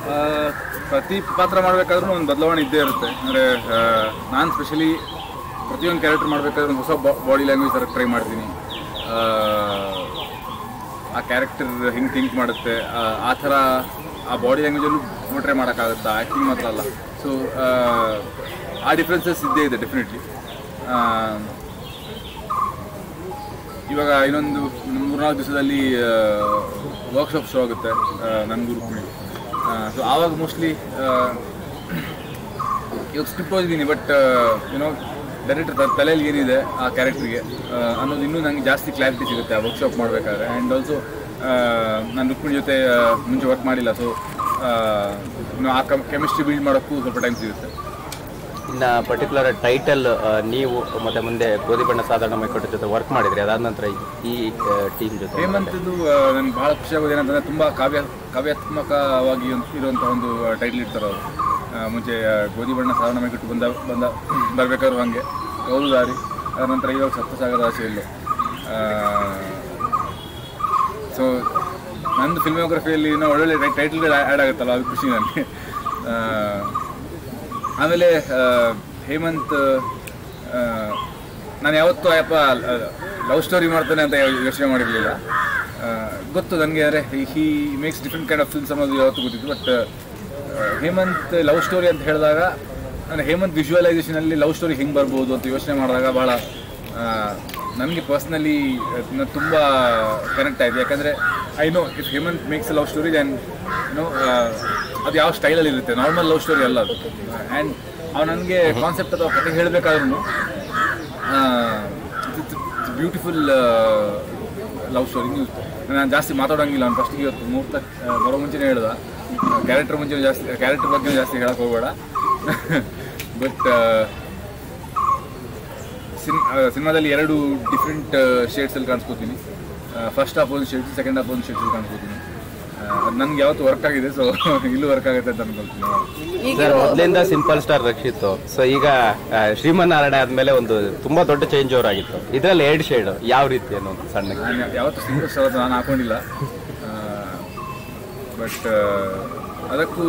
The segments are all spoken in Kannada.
ಆ, ಪ್ರತಿ ಪಾತ್ರ ಮಾಡಬೇಕಾದ್ರೂ ಒಂದು ಬದಲಾವಣೆ ಇದ್ದೇ ಇರುತ್ತೆ ಅಂದರೆ ನಾನು ಸ್ಪೆಷಲಿ ಪ್ರತಿಯೊಂದು ಕ್ಯಾರೆಕ್ಟರ್ ಮಾಡಬೇಕಾದ್ರೆ ಒಂದು ಹೊಸ ಬಾಡಿ ಲ್ಯಾಂಗ್ವೇಜ್ ಥರ ಟ್ರೈ ಮಾಡ್ತೀನಿ ಆ, ಆ ಕ್ಯಾರೆಕ್ಟರ್ ಹೆಂಗೆ ಥಿಂಕ್ ಮಾಡುತ್ತೆ ಆ, ಆ ಥರ ಆ ಬಾಡಿ ಲ್ಯಾಂಗ್ವೇಜಲ್ಲೂ ಪೋರ್ಟ್ರೇ ಮಾಡೋಕ್ಕಾಗುತ್ತಾ ಆ್ಯಕ್ಟಿಂಗ್ ಮಾತ್ರ ಅಲ್ಲ ಸೊ ಆ ಡಿಫ್ರೆನ್ಸಸ್ ಇದ್ದೇ ಇದೆ ಡೆಫಿನೆಟ್ಲಿ ಇವಾಗ ಇನ್ನೊಂದು ಮೂರ್ನಾಲ್ಕು ದಿವಸದಲ್ಲಿ ವರ್ಕ್ಶಾಪ್ ಶೋ ಆಗುತ್ತೆ ನನ್ನ ಗುರುಕುಳಿ ಸೊ ಆವಾಗ ಮೋಸ್ಟ್ಲಿ ಇವಾಗ ಸ್ಕ್ರಿಪ್ಟ್ ಓದಿದ್ದೀನಿ ಬಟ್ ಏನೋ ಡೈರೆಕ್ಟರ್ ತಲೆಯಲ್ಲಿ ಏನಿದೆ ಆ ಕ್ಯಾರೆಕ್ಟ್ರಿಗೆ ಅನ್ನೋದು ಇನ್ನೂ ನನಗೆ ಜಾಸ್ತಿ ಕ್ಲಾರಿಟಿ ಸಿಗುತ್ತೆ ಆ ವರ್ಕ್ಶಾಪ್ ಮಾಡಬೇಕಾದ್ರೆ ಆ್ಯಂಡ್ ಆಲ್ಸೋ ನಾನು ರುಕ್ಮಿಣಿ ಜೊತೆ ಆ, ಮುಂಚೆ ವರ್ಕ್ ಮಾಡಿಲ್ಲ ಸೊ ಇನ್ನು ಆ ಕೆಮಿಸ್ಟ್ರಿ ಬಿಲ್ಡ್ ಮಾಡೋಕ್ಕೂ ಸ್ವಲ್ಪ ಟೈಮ್ ಸಿಗುತ್ತೆ ಇನ್ನು ಪರ್ಟಿಕ್ಯುಲರ್ ಟೈಟಲ್ ನೀವು ಮತ್ತೆ ಮುಂದೆ ಗೋಧಿ ಬಣ್ಣ ಸಾಧಾರಣ ಮೈಕೊಟ್ಟ ಜೊತೆ ವರ್ಕ್ ಮಾಡಿದ್ರಿ ಅದಾದ ನಂತರ ಈ ಟೀಮ್ ಜೊತೆ ಹೇಮಂತದ್ದು ನನಗೆ ಬಹಳ ಖುಷಿ ಆಗೋದು ಏನಂತಂದ್ರೆ ತುಂಬ ಕಾವ್ಯ ಕಾವ್ಯಾತ್ಮಕವಾಗಿ ಒಂದು ಇರುವಂಥ ಒಂದು ಟೈಟ್ಲ್ ಇರ್ತಾರೆ ಅವರು ಆ, ಮುಂಚೆ ಆ, ಗೋಧಿ ಬಣ್ಣ ಸಾವನ್ನ ಮೇಗಿಟ್ಟು ಬಂದ ಬಂದ ಬರಬೇಕಾದ್ರು ಹಾಗೆ ಹೌದು ದಾರಿ ಅದ ನಂತರ ಇವಾಗ ಸಪ್ತಸಾಗರ ಆಸೆಯಲ್ಲೂ ಸೊ ನಂದು ಫಿಲ್ಮೋಗ್ರಫಿಯಲ್ಲಿ ಇನ್ನೂ ಒಳ್ಳೊಳ್ಳೆ ಟೈಟಲ್ಗಳು ಆ್ಯಡ್ ಆಗುತ್ತಲ್ಲ ಅದು ಖುಷಿ ನನಗೆ ಆ, ಆಮೇಲೆ ಆ, ಹೇಮಂತ್ ಆ, ನಾನು ಯಾವತ್ತೂ ಅಯ್ಯಪ್ಪ ಲವ್ ಸ್ಟೋರಿ ಮಾಡ್ತಾನೆ ಅಂತ ಯೋಚನೆ ಮಾಡಿರಲಿಲ್ಲ ಗೊತ್ತು ನನಗೆ ಅಂದರೆ he makes different kind of films ಅನ್ನೋದು ಯಾವತ್ತೂ ಗೊತ್ತಿತ್ತು ಬಟ್ ಹೇಮಂತ್ ಲವ್ ಸ್ಟೋರಿ ಅಂತ ಹೇಳಿದಾಗ ಅಂದರೆ ಹೇಮಂತ್ ವಿಜುವಲೈಸೇಷನಲ್ಲಿ ಲವ್ ಸ್ಟೋರಿ ಹೆಂಗೆ ಬರ್ಬೋದು ಅಂತ ಯೋಚನೆ ಮಾಡಿದಾಗ ಭಾಳ ನನಗೆ ಪರ್ಸ್ನಲಿ ತುಂಬ ಕನೆಕ್ಟ್ ಆಯಿತು ಯಾಕಂದರೆ I know if Hemanth makes love story then no ಅದು ಯಾವ ಸ್ಟೈಲಲ್ಲಿ ಇರುತ್ತೆ ನಾರ್ಮಲ್ ಲವ್ ಸ್ಟೋರಿ ಅಲ್ಲ ಅದು ಆ್ಯಂಡ್ ಅವ್ನು ನನಗೆ ಕಾನ್ಸೆಪ್ಟ್ ಅಥವಾ ಕತೆ ಹೇಳಬೇಕಾದ್ರೂ ಬ್ಯೂಟಿಫುಲ್ ಲವ್ ಸ್ಟೋರಿ ನೀವು ನಾನು ಜಾಸ್ತಿ ಮಾತಾಡೋಂಗಿಲ್ಲ ಅವ್ನು ಫಸ್ಟಿಗೆ ಇವತ್ತು ಮುಹೂರ್ತ ಆ, ಬರೋ ಮುಂಚೆನೇ ಹೇಳ್ದ ಕ್ಯಾರೆಕ್ಟರ್ ಮುಂಚೆ ಜಾಸ್ತಿ ಕ್ಯಾರೆಕ್ಟರ್ ಬಗ್ಗೆ ಜಾಸ್ತಿ ಹೇಳಕ್ಕೆ ಹೋಗಬೇಡ ಬಟ್ ಸಿನ್ ಸಿನಿಮಾದಲ್ಲಿ ಎರಡು ಡಿಫ್ರೆಂಟ್ ಶೇಡ್ಸಲ್ಲಿ ಕಾಣಿಸ್ಕೋತೀನಿ ಫಸ್ಟ್ ಹಾಫ್ ಒಂದು ಶೇಡ್ಸ್ ಸೆಕೆಂಡ್ ಹಾಫ್ ಒಂದು ಶೇಡ್ಸಲ್ಲಿ ಕಾಣಿಸ್ಕೋತೀನಿ ಅದು ನನಗೆ ಯಾವತ್ತು ವರ್ಕ್ ಆಗಿದೆ ಸೊ ಇಲ್ಲೂ ವರ್ಕ್ ಆಗುತ್ತೆ ಅಂತ ಅನ್ಕೊಳ್ತೀನಿ ಸರ್ ಮೊದಲಿಂದ ಸಿಂಪಲ್ ಸ್ಟಾರ್ ರಕ್ಷಿತ್ತು ಸೊ ಈಗ ಆ, ಶ್ರೀಮನ್ನಾರಾಯಣ ಆದ್ಮೇಲೆ ಒಂದು ತುಂಬಾ ದೊಡ್ಡ ಚೇಂಜ್ ಓವರ್ ಆಗಿತ್ತು ಇದರಲ್ಲಿ ಎರಡು ಶೇಡ್ ಯಾವ ರೀತಿ ಅನ್ನೋದು ಸಣ್ಣ ನಾನು ಯಾ- ಯಾವತ್ತೂ ಸಿಂಗಲ್ ಸ್ಟಾರ್ ನಾನು ಹಾಕೊಂಡಿಲ್ಲ ಬಟ್ ಅದಕ್ಕೂ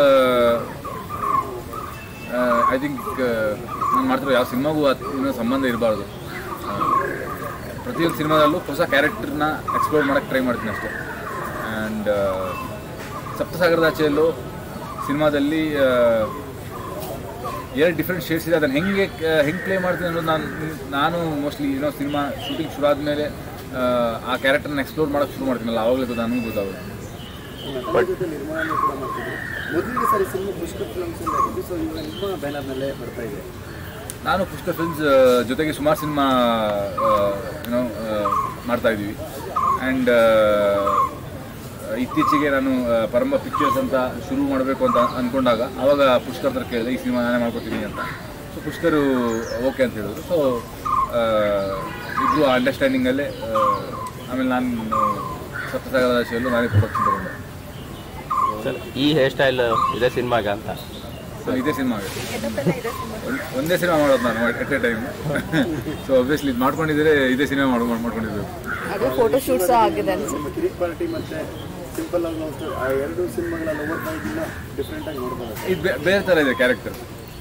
ಐ ಥಿಂಕ್ ನಾನು ಮಾಡ್ತಿರೋ ಯಾವ ಸಿನಿಮಾಗೂ ಅದ್- ಇನ್ನೂ ಸಂಬಂಧ ಇರಬಾರ್ದು ಪ್ರತಿಯೊಂದು ಸಿನಿಮಾದಲ್ಲೂ ಹೊಸ ಕ್ಯಾರೆಕ್ಟರ್ನ ಎಕ್ಸ್ಪ್ಲೋರ್ ಮಾಡೋಕ್ಕೆ ಟ್ರೈ ಮಾಡ್ತೀನಿ ಅಷ್ಟೇ ಆ್ಯಂಡ್ ಸಪ್ತಸಾಗರದ ಆಚೆಯಲ್ಲೂ ಸಿನಿಮಾದಲ್ಲಿ ಆ, ಎರಡು ಡಿಫ್ರೆಂಟ್ ಶೇಡ್ಸ್ ಇದೆ ಅದನ್ನು ಹೆಂಗೆ ಹೆಂಗೆ ಪ್ಲೇ ಮಾಡ್ತೀನಿ ಅನ್ನೋದು ನಾನು ನಾನು ಮೋಸ್ಟ್ಲಿ ಏನೋ ಸಿನಿಮಾ ಶೂಟಿಂಗ್ ಶುರು ಆದಮೇಲೆ ಆ ಕ್ಯಾರೆಕ್ಟರ್ನ ಎಕ್ಸ್ಪ್ಲೋರ್ ಮಾಡೋಕ್ಕೆ ಶುರು ಮಾಡ್ತೀನಲ್ಲ ಆವಾಗಲೇ ಗೊತ್ತು ನನಗೂ ಗೊತ್ತಾಗುತ್ತೆ ತಮ್ಮ ಜೊತೆ ನಿರ್ಮಾಣ ಕೂಡ ಮಾಡ್ತಿದ್ರು ಮೊದಲಿಗೆ ಸಾರಿ ಸಿನಿಮಾ ಪುಷ್ಕರ್ ಫಿಲ್ಮ್ಸ್ ಇಂದ ಆಗಿದ್ದು ಸೊ ಇವಾಗ ನಿಮ್ಮ ಬ್ಯಾನರ್ನಲ್ಲೇ ಬರ್ತಾ ಇದೆ ನಾನು ಪುಷ್ಕರ್ ಫಿಲ್ಮ್ಸ್ ಜೊತೆಗೆ ಸುಮಾರು ಸಿನಿಮಾ ಏನೋ ಮಾಡ್ತಾ ಇದ್ದೀವಿ ಆ್ಯಂಡ್ ಇತ್ತೀಚೆಗೆ ನಾನು ಆ, ಪರಂಬ ಪಿಕ್ಚರ್ಸ್ ಅಂತ ಶುರು ಮಾಡಬೇಕು ಅಂತ ಅಂದ್ಕೊಂಡಾಗ ಆವಾಗ ಪುಷ್ಕರ್ ಹತ್ರ ಕೇಳಿದೆ ಈ ಸಿನಿಮಾ ನಾನೇ ಮಾಡ್ಕೊತೀನಿ ಅಂತ ಸೊ ಪುಷ್ಕರು ಓಕೆ ಅಂತ ಹೇಳಿದ್ರು ಸೊ ಇಬ್ಬರು ಆ ಅಂಡರ್ಸ್ಟ್ಯಾಂಡಿಂಗಲ್ಲೇ ಆಮೇಲೆ ನಾನು ಸಪ್ತಸಾಗರ ರಾಶಿಯಲ್ಲೂ ನಾನೇ ಪ್ರೊಡಕ್ಷನ್ ತಗೊಂಡೆ ಸರ್ ಈ ಹೇರ್ ಸ್ಟೈಲ್ ಇದೆ ಸಿನಿಮಾಗ ಅಂತ ಸೊ ಇದೇ ಸಿನಿಮಾ ಆಗುತ್ತೆ ಒಂದ್- ಒಂದೇ ಸಿನಿಮಾ ಮಾಡೋದು ನಾನು at a time so obviously ಇದು ಮಾಡ್ಕೊಂಡಿದ್ರೆ ಇದೇ ಸಿನಿಮಾ ಮಾಡ್ ಮಾಡ್ಕೊಂಡಿರ್ಬೇಕು ಅದು ಫೋಟೋ ಶೂಟ್ಸ್ ಆಗಿದೆ ಅನ್ಸುತ್ತೆ ನಮ್ಮ ಕಿರಿಕ್ ಪಾರ್ಟಿ ಮತ್ತೆ ಸಿಂಪಲ್ ಆಗಿ ನಾವು ಆ ಎರಡು ಸಿನಿಮಾಗಳ ಲವರ್ ಬಾಯ್ಗಿನ್ನ ಡಿಫ್ರೆಂಟ್ ಆಗಿ ನೋಡ್ಬೋದು ಇದು ಬೇ- ಬೇರೆ ಥರ ಇದೆ ಕ್ಯಾರೆಕ್ಟರ್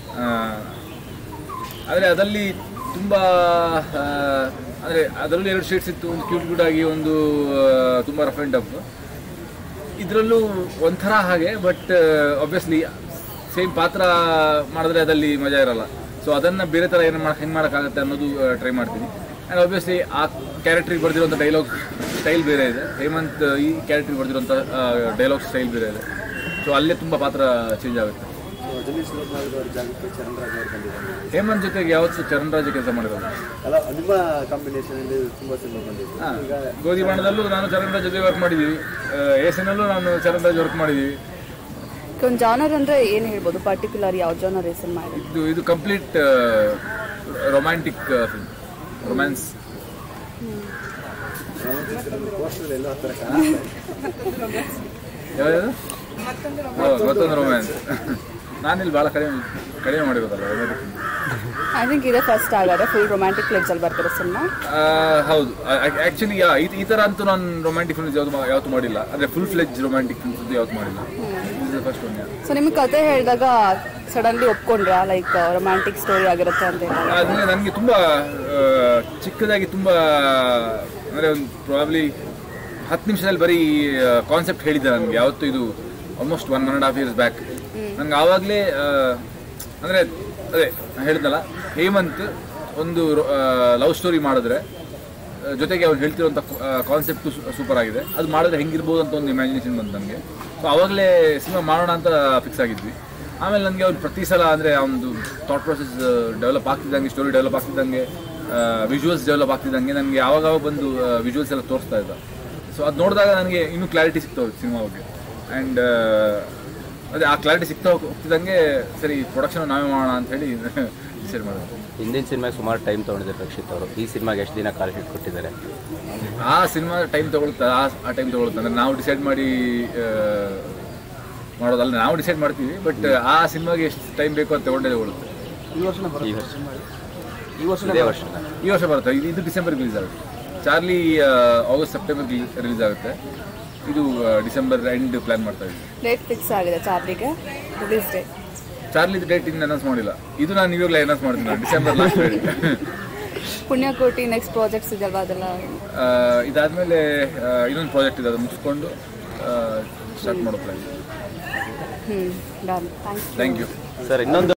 ಆದರೆ ಅದರಲ್ಲಿ ತುಂಬ ಅಂದರೆ ಅದರಲ್ಲಿ ಎರಡು ಶೇಡ್ಸ್ ಇತ್ತು ಒಂದು ಕ್ಯೂಟ್ ಕ್ಯೂಟ್ ಆಗಿ ಒಂದು ತುಂಬ ರಫ್ ಆ್ಯಂಡ್ ಟಫ್ ಇದರಲ್ಲೂ ಒಂಥರ ಹಾಗೆ ಬಟ್ ಆಬ್ವಿಯಸ್ಲಿ ಸೇಮ್ ಪಾತ್ರ ಮಾಡಿದ್ರೆ ಅದಲ್ಲಿ ಮಜಾ ಇರಲ್ಲ ಸೊ ಅದನ್ನು ಬೇರೆ ಥರ ಏನು ಮಾಡಿ ಹೆಂಗೆ ಮಾಡೋಕ್ಕಾಗತ್ತೆ ಅನ್ನೋದು ಟ್ರೈ ಮಾಡ್ತೀನಿ ಆ್ಯಂಡ್ ಆಬ್ವಿಯಸ್ಲಿ ಆ ಕ್ಯಾರೆಕ್ಟ್ರಿಗೆ ಬರ್ದಿರೋಂಥ ಡೈಲಾಗ್ ಸ್ಟೈಲ್ ಬೇರೆ ಇದೆ ಹೇಮಂತ್ ಈ ಕ್ಯಾರೆಕ್ಟ್ರಿಗೆ ಬರ್ದಿರೋಂಥ ಡೈಲಾಗ್ ಸ್ಟೈಲ್ ಬೇರೆ ಇದೆ ಸೊ ಅಲ್ಲೇ ತುಂಬ ಪಾತ್ರ ಚೇಂಜ್ ಆಗುತ್ತೆ ರಜನೀಶ್ ಲೋಕನಾಥ್ ಅವ್ರ ಜಾಗಕ್ಕೆ ಚರಣ್ ರಾಜ್ ಅವ್ರು ಬಂದಿದ್ದಾರೆ ಹೇಮಂತ್ ಜೊತೆಗೆ ಯಾವತ್ತು ಚರಣ್ ರಾಜ್ ಕೆಲಸ ಮಾಡಿರೋದು ಅಲ್ಲ ನಿಮ್ಮ ಕಾಂಬಿನೇಷನ್ ಅಲ್ಲಿ ತುಂಬಾ ಸಿನಿಮಾ ಬಂದಿದೆ ಹಾ, ಈಗ ಗೋಧಿ ಬಣ್ಣದಲ್ಲೂ ನಾನು ಚರಣ್ ರಾಜ್ ಜೊತೆ ವರ್ಕ್ ಮಾಡಿದ್ದೀವಿ ಏಸನಲ್ಲೂ ನಾನು ಚರಣ್ ರಾಜ್ ವರ್ಕ್ ಮಾಡಿದ್ದೀವಿ ಒಂದು ಜಾನರ್ ಅಂದ್ರೆ ಏನು ಹೇಳ್ಬೋದು ಪರ್ಟಿಕ್ಯುಲರ್ ಯಾವ ಜಾನರ್ ಹೆಸರು ಮಾಡಿ ಇದು ಇದು complete romantic film romance poster ಎಲ್ಲ ಆ ಥರ ಕಾಣಿಸ್ತಾ ಇದೆ ಯಾವ್ದು ಹೌದು ಮತ್ತೊಂದು ರೊಮ್ಯಾನ್ಸ್ ನಾನಿಲ್ಲಿ ಭಾಳ ಕಡಿಮೆ ಕಡಿಮೆ ಮಾಡಿರೋದಲ್ಲ romantic film. ಐ ಥಿಂಕ್ ಇದೇ ಫಸ್ಟ್ ಆಗಾರೆ ಫುಲ್ ರೊಮ್ಯಾಂಟಿಕ್ ಅಲ್ಲಿ ಬರ್ತಿರೋ ಸಿನಿಮಾ ಆ, ಹೌದು ಆ್ಯಕ್ಚುಲಿ ಈ ಥರ ಅಂತೂ ನಾನು ರೊಮ್ಯಾಂಟಿಕ್ ಫಿಲ್ಮ್ಸ್ ಯಾವುದು ಯಾವತ್ತು ಮಾಡಿಲ್ಲ ಅಂದರೆ ಫುಲ್ ಫ್ಲೆಜ್ ರೊಮ್ಯಾಂಟಿಕ್ ಫಿಲ್ಮ್ಸ್ ಯಾವತ್ತು ಮಾಡಿಲ್ಲ ಅಷ್ಟೊಂದು ಸೊ ನಿಮ್ಗೆ ಕತೆ ಹೇಳಿದಾಗ ಸಡನ್ಲಿ ಒಪ್ಕೊಂಡ್ರಾ ಲೈಕ್ ರೊಮ್ಯಾಂಟಿಕ್ ಸ್ಟೋರಿ ಆಗಿರುತ್ತೆ ಅಂತ ಹೇಳಿ ಆದರೆ ನನಗೆ ತುಂಬ ಆ, ಚಿಕ್ಕದಾಗಿ ತುಂಬ ಅಂದರೆ ಒಂದು ಪ್ರಾಬ್ಲಿ ಹತ್ತು ನಿಮಿಷದಲ್ಲಿ ಬರೀ ಕಾನ್ಸೆಪ್ಟ್ ಹೇಳಿದ್ದೆ ನನಗೆ ಯಾವತ್ತು ಇದು almost one one and half years back ನಂಗೆ ಆವಾಗಲೇ ಅಂದರೆ ಅದೇ ಹೇಳಿದ್ನಲ್ಲ ಹೇಮಂತ್ ಒಂದು ಲವ್ ಸ್ಟೋರಿ ಮಾಡಿದ್ರೆ ಆ, ಜೊತೆಗೆ ಅವ್ರು ಹೇಳ್ತಿರುವಂಥ ಕಾನ್ಸೆಪ್ಟು ಸೂಪರ್ ಆಗಿದೆ ಅದು ಮಾಡಿದ್ರೆ ಹೆಂಗಿರ್ಬೋದು ಅಂತ ಒಂದು ಇಮ್ಯಾಜಿನೇಷನ್ ಬಂತು ನನಗೆ ಸೊ ಆವಾಗಲೇ ಸಿನಿಮಾ ಮಾಡೋಣ ಅಂತ ಫಿಕ್ಸ್ ಆಗಿದ್ವಿ ಆಮೇಲೆ ನನಗೆ ಅವ್ನು ಪ್ರತಿ ಸಲ ಅಂದರೆ ಒಂದು ಥಾಟ್ ಪ್ರೊಸೆಸ್ ಡೆವಲಪ್ ಆಗ್ತಿದ್ದಂಗೆ ಸ್ಟೋರಿ ಡೆವಲಪ್ ಆಗ್ತಿದ್ದಂಗೆ ವಿಜುವಲ್ಸ್ ಡೆವಲಪ್ ಆಗ್ತಿದ್ದಂಗೆ ನನಗೆ ಆವಾಗ ಬಂದು ವಿಜುವಲ್ಸ್ ಎಲ್ಲ ತೋರಿಸ್ತಾ ಇದ್ದ ಸೊ ಅದು ನೋಡಿದಾಗ ನನಗೆ ಇನ್ನೂ ಕ್ಲಾರಿಟಿ ಸಿಗ್ತಾ ಹೋಯ್ತು ಸಿನಿಮಾ ಬಗ್ಗೆ ಆ್ಯಂಡ್ ಅದೇ ಆ ಕ್ಲಾರಿಟಿ ಸಿಗ್ತಾ ಹೋಗ್- ಹೋಗ್ತಿದ್ದಂಗೆ ಸರಿ ಪ್ರೊಡಕ್ಷನ್ ನಾವೇ ಮಾಡೋಣ ಅಂತ ಹೇಳಿ ಡಿಸೈಡ್ ಮಾಡಿದ್ವಿ ಹಿಂದಿನ ಸಿನಿಮಾಗೆ ಸುಮಾರು ಟೈಮ್ ತೊಗೊಂಡಿದ್ದಾರೆ ರಕ್ಷಿತ್ ಅವರು ಈ ಸಿನಿಮಾಗೆ ಎಷ್ಟು ದಿನ ಕಾಲ್ ಶೀಟ್ ಕೊಟ್ಟಿದ್ದಾರೆ ಆ ಸಿನಿಮಾ ಟೈಮ್ ತಗೊಳುತ್ತೆ ಆ ಆ ಟೈಮ್ ತಗೊಳುತ್ತೆ ಅಂದರೆ ನಾವು ಡಿಸೈಡ್ ಮಾಡಿ ಆ, ಮಾಡೋದಲ್ಲ ನಾವು ಡಿಸೈಡ್ ಮಾಡ್ತೀವಿ ಬಟ್ ಆ ಸಿನಿಮಾಗೆ ಎಷ್ಟು ಟೈಮ್ ಬೇಕೋ ಅದು ತಗೊಂಡೇ ತಗೊಳುತ್ತೆ ಈ ವರ್ಷನ ಈ ಬರುತ್ತೆ ವರ್ಷ ಈ ವರ್ಷ ಇದೇ ವರ್ಷ ಈ ವರ್ಷ ಬರುತ್ತೆ ಇದು ಇದು ಡಿಸೆಂಬರ್ ರಿಲೀಸ್ ಆಗುತ್ತೆ ಚಾರ್ಲಿ ಆಗಸ್ಟ್ ಸೆಪ್ಟೆಂಬರ್ ರಿಲೀಸ್ ಆಗುತ್ತೆ ಇದು ಡಿಸೆಂಬರ್ ಎಂಡ್ ಪ್ಲಾನ್ ಮಾಡ್ತಾ ಇದ್ದೀವಿ ಡೇಟ್ ಫಿಕ್ಸ್ ಆಗಿದೆ ಚಾರ್ಲಿಗೆ ರಿಲೀಸ್ ಡೇಟ್ ಚಾರ್ಲಿ ಡೇಟ್ ಇನ್ನು ಅನೌನ್ಸ್ ಮಾಡಿಲ್ಲ ಇದು ನಾನು ಇವಾಗಲೇ ಅನೌನ್ಸ್ ಮಾಡ್ತೀನಿ December last Punyakoti next projects ಇದೆಯಲ್ವಾ ಅದೆಲ್ಲ ಇದಾದಮೇಲೆ ಇನ್ನೊಂದು ಪ್ರಾಜೆಕ್ಟ್ ಇದೆ ಅದು ಮುಗಿಸ್ಕೊಂಡು ಸ್ಟಾರ್ಟ್ ಮಾಡೋ ಪ್ಲಾನ್ ಹ್ಞೂ done thanks thank you sir ಇನ್ನೊಂದು